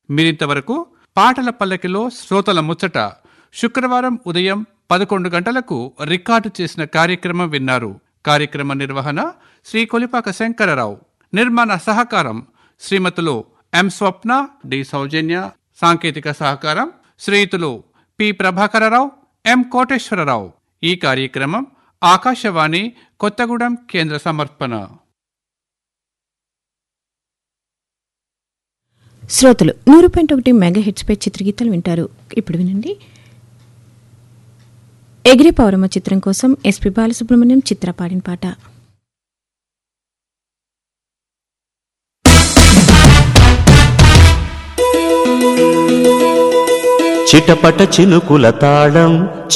మీరింతవరకు పాటల పల్లకిలో శ్రోతల ముచ్చట శుక్రవారం ఉదయం పదకొండు గంటలకు రికార్డు చేసిన కార్యక్రమం విన్నారు కార్యక్రమ నిర్వహణ శ్రీ కొలిపాక శంకరరావు నిర్మాణ సహకారం శ్రీమతులు ఎం స్వప్న డి సౌజన్య సాంకేతిక సహకారం శ్రీయుతులు పి ప్రభాకరరావు ఎం కోటేశ్వరరావు ఈ కార్యక్రమం ఆకాశవాణి కొత్తగూడెం కేంద్ర సమర్పణ శ్రోతలు నూరు పాయింట్ ఒకటి మెగా హిట్స్పై చిత్రగీతాలు వింటారు ఇప్పుడు వినండి ఎగిరే పౌరమ్మ చిత్రం కోసం ఎస్పి బాలసుబ్రహ్మణ్యం చిత్ర పాడిన పాట చిటపట చినుకుల తాళం